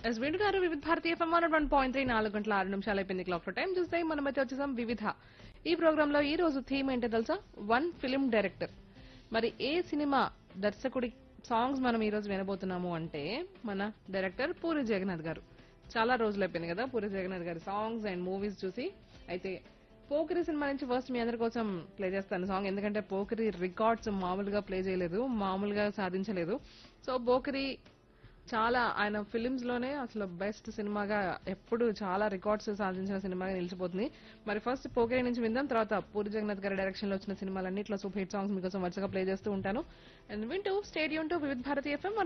yes వింటు గారు Vividh Bharati FM one one point three నాలుగు గంటల ఆరు నిమిషాలు అయిపోయింది క్లాక్ టైం చూస్తే మనమైతే వచ్చేసాం వివిధ ఈ ప్రోగ్రామ్ లో ఈ రోజు థీమ్ ఏంటో తెలుసా వన్ ఫిలిం డైరెక్టర్ మరి ఏ సినిమా దర్శకుడి సాంగ్స్ మనం ఈ రోజు వినబోతున్నాము అంటే మన డైరెక్టర్ పూరి జగన్నాథ్ గారు చాలా రోజులు అయిపోయింది కదా పూరి జగన్నాథ్ గారి సాంగ్స్ అండ్ మూవీస్ చూసి అయితే పోకిరి సినిమా నుంచి ఫస్ట్ మీ అందరి కోసం ప్లే చేస్తాను సాంగ్ ఎందుకంటే పోకిరి రికార్డ్స్ మామూలుగా ప్లే చేయలేదు మామూలుగా సాధించలేదు సో పోకిరి చాలా ఆయన ఫిలిమ్స్ లోనే అసలు బెస్ట్ సినిమాగా ఎప్పుడు చాలా రికార్డ్స్ సాధించిన సినిమాగా నిలిచిపోతుంది మరి ఫస్ట్ పోకిరి నుంచి విందాం తర్వాత పూరి జగన్నాథ్ గారి డైరెక్షన్ లో వచ్చిన సినిమాలన్నింటిలో సూపర్ హిట్ సాంగ్స్ మీకోసం వరుసగా ప్లే చేస్తూ ఉంటాను అండ్ వింటూ స్టేడియం టు వివిధ భారతి ఎఫ్ఎం